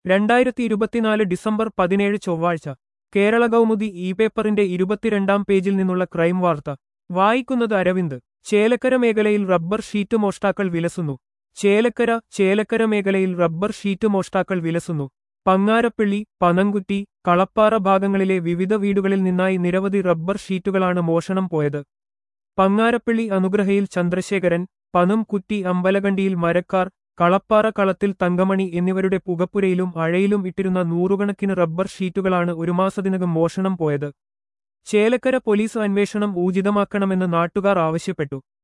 രണ്ടായിരത്തി ഇരുപത്തിനാല് ഡിസംബർ പതിനേഴ് ചൊവ്വാഴ്ച കേരള കൗമുദി ഇ പേപ്പറിന്റെ ഇരുപത്തിരണ്ടാം പേജിൽ നിന്നുള്ള ക്രൈം വാർത്ത വായിക്കുന്നത് അരവിന്ദ് ചേലക്കര മേഖലയിൽ റബ്ബർ ഷീറ്റ് മോഷ്ടാക്കൾ വിലസുന്നു ചേലക്കര ചേലക്കര മേഖലയിൽ റബ്ബർ ഷീറ്റ് മോഷ്ടാക്കൾ വിലസുന്നു പങ്ങാരപ്പള്ളി പനങ്കുറ്റി കളപ്പാറ ഭാഗങ്ങളിലെ വിവിധ വീടുകളിൽ നിന്നായി നിരവധി റബ്ബർ ഷീറ്റുകളാണ് മോഷണം പോയത് പങ്ങാരപ്പള്ളി അനുഗ്രഹയിൽ ചന്ദ്രശേഖരൻ പനം കുറ്റി അമ്പലകണ്ടിയിൽ മരക്കാർ കളപ്പാറ കളത്തിൽ തങ്കമണി എന്നിവരുടെ പുകപ്പുരയിലും അഴയിലും ഇട്ടിരുന്ന നൂറുകണക്കിന് റബ്ബർ ഷീറ്റുകളാണ് ഒരു മാസത്തിനകം മോഷണം പോയത് ചേലക്കര പോലീസ് അന്വേഷണം ഊർജിതമാക്കണമെന്ന് നാട്ടുകാർ ആവശ്യപ്പെട്ടു